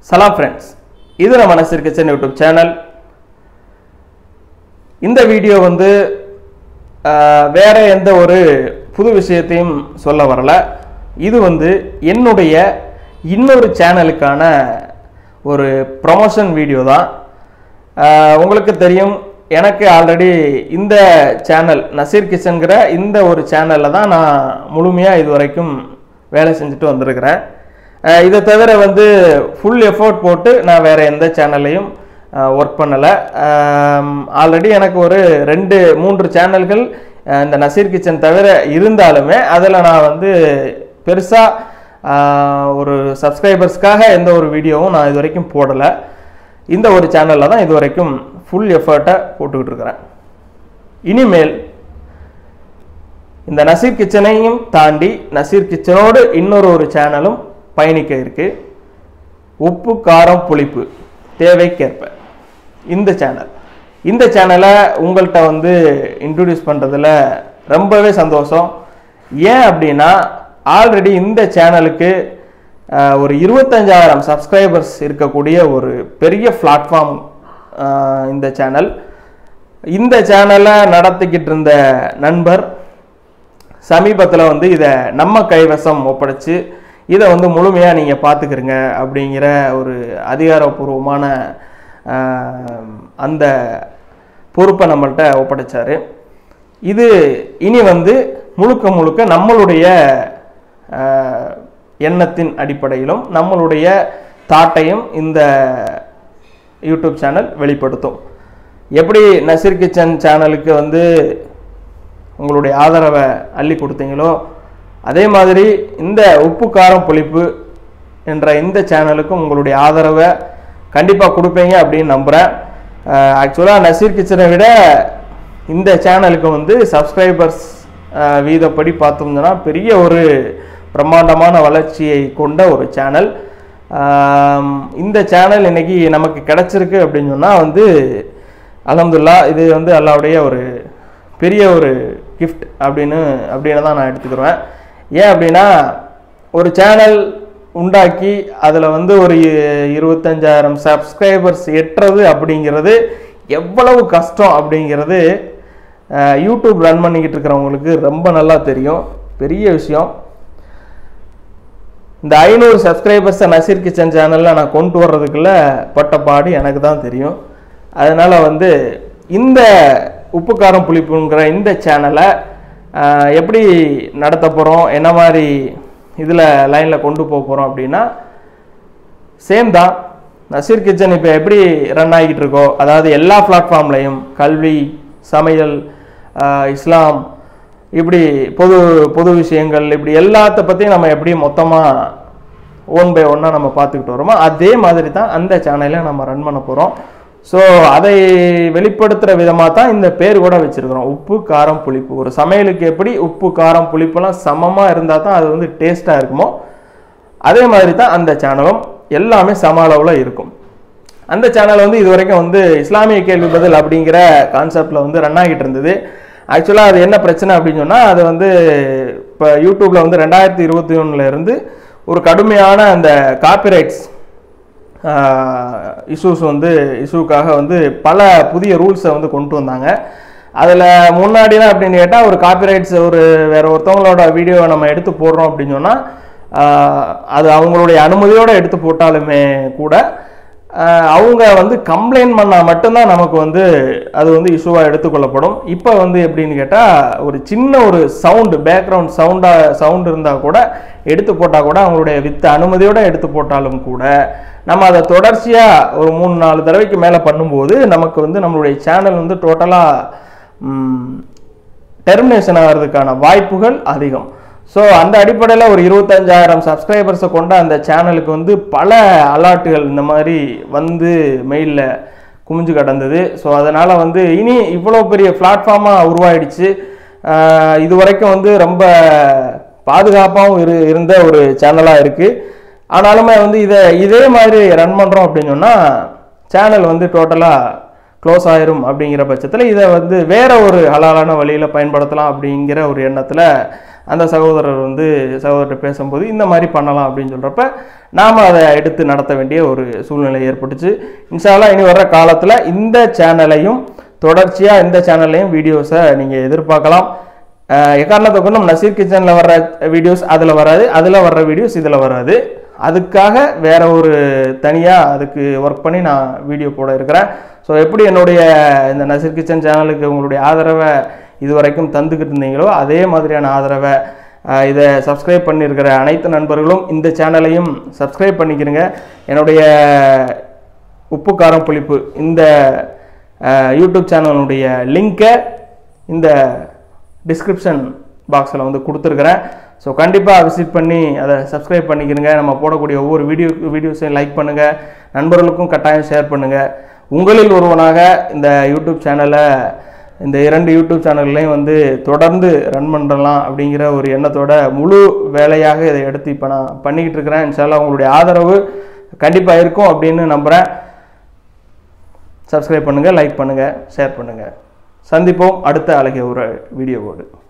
சலாம் ஃப்ரெண்ட்ஸ் இது நம்ம மனசு கிச்சன் யூடியூப் சேனல் இந்த வீடியோ வந்து ஆஹ், வேற எந்த ஒரு புது விஷயத்தையும் சொல்ல வரல இது வந்து என்னுடைய இன்னொரு சேனலுக்கான ஒரு ப்ரமோஷன் வீடியோ தான் ஆஹ், உங்களுக்கு தெரியும் எனக்கு ஆல்ரெடி இந்த சேனல் நசீர் கிச்சன்கிற இந்த ஒரு சேனலில் தான் நான் முழுமையாக இது வரைக்கும் வேலை செஞ்சுட்டு வந்திருக்கிறேன் அஹ் இதை தவிர வந்து ஃபுல் எஃபோர்ட் போட்டு நான் வேற எந்த சேனல்லையும் ஒர்க் பண்ணலை ஆல்ரெடி எனக்கு ஒரு ரெண்டு மூன்று சேனல்கள் அஹ் இந்த நசீர் கிச்சன் தவிர இருந்தாலுமே அதில் நான் வந்து பெருசாக ஒரு சப்ஸ்கிரைபர்ஸ்க்காக எந்த ஒரு வீடியோவும் நான் இது வரைக்கும் போடலை இந்த ஒரு சேனலில் தான் இது வரைக்கும் ஃபுல் எஃபர்ட்டை போட்டுக்கிட்டு இருக்கிறேன் இனிமேல் இந்த நசீர் கிச்சனையும் தாண்டி நசீர் கிச்சனோடு இன்னொரு ஒரு சேனலும் பயணிக்க இருக்கு உப்பு காரம் புளிப்பு தேவைக்கேற்ப இந்த சேனல் இந்த சேனலை உங்கள்கிட்ட வந்து இன்ட்ரடியூஸ் பண்ணுறதுல ரொம்பவே சந்தோஷம் ஏன் அப்படின்னா ஆல்ரெடி இந்த சேனலுக்கு அஹ், ஒரு இருபத்தஞ்சாயிரம் சப்ஸ்கிரைபர்ஸ் இருக்கக்கூடிய ஒரு பெரிய பிளாட்ஃபார்ம் இந்த சேனல் இந்த சேனலை நடத்திக்கிட்டு இருந்த நண்பர் சமீபத்தில் வந்து இதை நம்ம கைவசம் ஒப்படைச்சு இதை வந்து முழுமையாக நீங்கள் பார்த்துக்கிறங்க அப்படிங்கிற ஒரு அதிகாரப்பூர்வமான ஆஹ், அந்த பொறுப்பை நம்மள்கிட்ட ஒப்படைச்சாரு இது இனி வந்து முழுக்க முழுக்க நம்மளுடைய ஆஹ், எண்ணத்தின் அடிப்படையிலும் நம்மளுடைய தாட்டையும் இந்த யூடியூப் சேனல் வெளிப்படுத்தும் எப்படி நசீர் கிச்சன் சேனலுக்கு வந்து உங்களுடைய ஆதரவை அள்ளி கொடுத்தீங்களோ அதே மாதிரி இந்த உப்பு காரம் புளிப்பு என்ற இந்த சேனலுக்கும் உங்களுடைய ஆதரவை கண்டிப்பாக கொடுப்பீங்க அப்படின்னு நம்புகிறேன் ஆக்சுவலாக நசீர் கிச்சனை விட இந்த சேனலுக்கு வந்து சப்ஸ்கிரைபர்ஸ் வீதப்படி பார்த்தோம்னா பெரிய ஒரு பிரம்மாண்டமான வளர்ச்சியை கொண்ட ஒரு சேனல் இந்த சேனல் இன்னைக்கு நமக்கு கிடைச்சிருக்கு அப்படின்னு சொன்னால் வந்து அல்ஹம்துலில்லாஹ் இது வந்து அல்லாவுடைய ஒரு பெரிய ஒரு கிஃப்ட் அப்படின்னு அப்படின்னு தான் நான் எடுத்துக்கிடுவேன் ஏன் அப்படின்னா ஒரு சேனல் உண்டாக்கி அதில் வந்து ஒரு இ- இருபத்தஞ்சாயிரம் சப்ஸ்கிரைபர்ஸ் எட்டுறது அப்படிங்கிறது எவ்வளவு கஷ்டம் அப்படிங்கிறது அஹ், யூடியூப் ரன் பண்ணிக்கிட்டு இருக்கிறவங்களுக்கு ரொம்ப நல்லா தெரியும் பெரிய விஷயம் இந்த ஐநூறு சப்ஸ்கிரைபர்ஸை நசீர் கிச்சன் சேனலில் நான் கொண்டு வர்றதுக்குள்ள பட்ட பாடு எனக்கு தான் தெரியும் அதனால் வந்து இந்த உப்பு காரம் புளிப்புங்கிற இந்த சேனலை எப்படி நடத்த போகிறோம் என்ன மாதிரி இதில் லைனில் கொண்டு போக போகிறோம் அப்படின்னா சேம் தான் நசீர் கிச்சன் இப்போ எப்படி ரன் ஆகிட்டு இருக்கோ அதாவது எல்லா பிளாட்ஃபார்ம்லையும் கல்வி சமையல் ஆஹ் இஸ்லாம் இப்படி பொது பொது விஷயங்கள் இப்படி எல்லாத்த பற்றியும் நம்ம எப்படி மொத்தமாக ஒன் பை ஒன்னாக நம்ம பார்த்துக்கிட்டு வரோமோ அதே மாதிரி தான் அந்த சேனலை நம்ம ரன் பண்ண போகிறோம் ஸோ அதை வெளிப்படுத்துகிற விதமாக தான் இந்த பேர் கூட வச்சுருக்கிறோம் உப்பு காரம் புளிப்பு ஒரு சமையலுக்கு எப்படி உப்பு காரம் புளிப்புலாம் சமமாக இருந்தால் தான் அது வந்து டேஸ்ட்டாக இருக்குமோ அதே மாதிரி தான் அந்த சேனலும் எல்லாமே சம அளவில் இருக்கும் அந்த சேனல் வந்து இது வரைக்கும் வந்து இஸ்லாமிய கேள்வி பதில் அப்படிங்கிற கான்செப்டில் வந்து ரன் ஆகிட்டு இருந்தது ஆக்சுவலாக அது என்ன பிரச்சனை அப்படின்னு சொன்னால் அது வந்து இப்போ யூடியூப்பில் வந்து ரெண்டாயிரத்தி இருபத்தி ஒன்றில் இருந்து ஒரு கடுமையான அந்த காப்பிரைட்ஸ் இஷ்யூஸ் வந்து இஷ்யூக்காக வந்து பல புதிய ரூல்ஸை வந்து கொண்டு வந்தாங்க அதில் முன்னாடிலாம் அப்படின்னு கேட்டால் ஒரு காப்பிரைட்ஸ் ஒரு வேற ஒருத்தவங்களோட வீடியோவை நம்ம எடுத்து போடுறோம் அப்படின்னு சொன்னால் அது அவங்களுடைய அனுமதியோடு எடுத்து போட்டாலுமே கூட ஆஹ் அவங்க வந்து கம்ப்ளைண்ட் பண்ணால் மட்டும்தான் நமக்கு வந்து அது வந்து இஷ்யூவாக எடுத்துக்கொள்ளப்படும் இப்போ வந்து எப்படின்னு கேட்டால் ஒரு சின்ன ஒரு சவுண்டு பேக்ரவுண்ட் சவுண்டாக சவுண்ட் இருந்தால் கூட எடுத்து போட்டால் கூட அவங்களுடைய வித் அனுமதியோடு எடுத்து போட்டாலும் கூட நம்ம அதை தொடர்ச்சியாக ஒரு மூணு நாலு தடவைக்கு மேலே பண்ணும்போது நமக்கு வந்து நம்மளுடைய சேனல் வந்து டோட்டலாக டெர்மினேஷன் ஆகிறதுக்கான வாய்ப்புகள் அதிகம் ஸோ அந்த அடிப்படையில் ஒரு இருபத்தஞ்சாயிரம் சப்ஸ்கிரைபர்ஸை கொண்ட அந்த சேனலுக்கு வந்து பல அலர்ட்டுகள் இந்த மாதிரி வந்து மெயிலில் குமிஞ்சு கிடந்தது ஸோ அதனால் வந்து இனி இவ்வளோ பெரிய பிளாட்ஃபார்மாக உருவாயிடுச்சு ஆஹ் இது வரைக்கும் வந்து ரொம்ப பாதுகாப்பாகவும் இரு இருந்த ஒரு சேனலாக இருக்குது ஆனாலுமே வந்து இதை இதே மாதிரி ரன் பண்ணுறோம் அப்படின்னு சொன்னால் சேனல் வந்து டோட்டலாக க்ளோஸ் ஆயிரும் அப்படிங்கிற பட்சத்தில் இதை வந்து வேற ஒரு ஹலாலான வழியில் பயன்படுத்தலாம் அப்படிங்கிற ஒரு எண்ணத்தில் அந்த சகோதரர் வந்து சகோதரர் பேசும்போது இந்த மாதிரி பண்ணலாம் அப்படின்னு சொல்கிறப்ப நாம் அதை எடுத்து நடத்த வேண்டிய ஒரு சூழ்நிலை ஏற்பட்டுச்சு இன்ஷால்லா இனி வர்ற காலத்தில் இந்த சேனலையும் தொடர்ச்சியாக இந்த சேனல்லையும் வீடியோஸை நீங்கள் எதிர்பார்க்கலாம் அஹ் எக்காரணத்தை கொண்டும் நசீர் கிச்சனில் வர்ற வீடியோஸ் அதில் வராது அதில் வர்ற வீடியோஸ் இதில் வராது அதுக்காக வேற ஒரு தனியாக அதுக்கு ஒர்க் பண்ணி நான் வீடியோ போட இருக்கிறேன் ஸோ எப்படி என்னுடைய இந்த நசீர் கிச்சன் சேனலுக்கு உங்களுடைய ஆதரவை இதுவரைக்கும் தந்துக்கிட்டு இருந்தீங்களோ அதே மாதிரியான ஆதரவை அஹ், இதை சப்ஸ்கிரைப் பண்ணியிருக்கிற அனைத்து நண்பர்களும் இந்த சேனலையும் சப்ஸ்கிரைப் பண்ணிக்கிறங்க என்னுடைய உப்பு காரம் புளிப்பு இந்த அஹ், யூடியூப் சேனலுடைய லிங்கை இந்த டிஸ்கிரிப்ஷன் பாக்ஸில் வந்து கொடுத்துருக்குறேன் ஸோ கண்டிப்பாக விசிட் பண்ணி அதை சப்ஸ்கிரைப் பண்ணிக்கிறங்க நம்ம போடக்கூடிய ஒவ்வொரு வீடியோ வீடியோஸையும் லைக் பண்ணுங்கள் நண்பர்களுக்கும் கட்டாயம் ஷேர் பண்ணுங்கள் உங்களில் ஒருவனாக இந்த யூடியூப் சேனலை இந்த இரண்டு யூடியூப் சேனல்லையும் வந்து தொடர்ந்து ரன் பண்ணலாம் அப்படிங்கிற ஒரு எண்ணத்தோட முழு வேலையாக இதை எடுத்து இப்போ நான் பண்ணிக்கிட்டு இருக்கிறேன் இன்ஷால்லா உங்களுடைய ஆதரவு கண்டிப்பாக இருக்கும் அப்படின்னு நம்புகிறேன் சப்ஸ்கிரைப் பண்ணுங்கள் லைக் பண்ணுங்கள் ஷேர் பண்ணுங்கள் சந்திப்போம் அடுத்த அழகிய ஒரு வீடியோவோடு